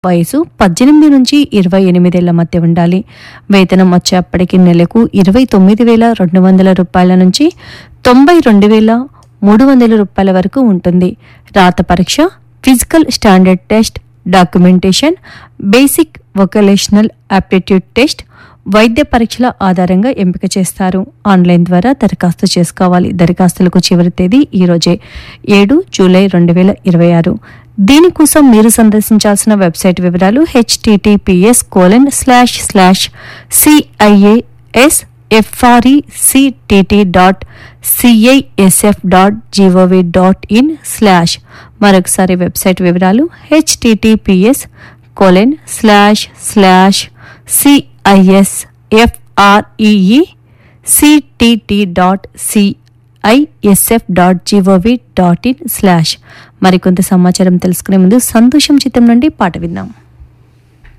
వయసు పద్దెనిమిది నుంచి ఇరవై ఎనిమిదేళ్ల మధ్య ఉండాలి వేతనం వచ్చేప్పటికి నెలకు ఇరవై తొమ్మిది వేల రెండు వందల రూపాయల నుంచి తొంభై రెండు వేల మూడు వందల రూపాయల వరకు ఉంటుంది రాత పరీక్ష physical standard test documentation basic vocational aptitude test వైద్య పరీక్షల ఆధారంగా ఎంపిక చేస్తారు ఆన్లైన్ ద్వారా దరఖాస్తు చేసుకోవాలి దరఖాస్తులకు చివరి తేదీ ఈ రోజే ఏడు జూలై రెండు వేల ఇరవై ఆరు దీనికోసం మీరు సందర్శించాల్సిన వెబ్సైట్ వివరాలు HTTPS colon slash slash CIS FRECTT dot CISF dot GOV dot in slash మరొకసారి వెబ్సైట్ వివరాలు HTTPS colon slash slash CIS FREE CTT dot CISF dot GOV dot in slash మరికొంత సమాచారం తెలుసుకునే ముందు సంతోషం చిత్రం నుండి పాట విందాం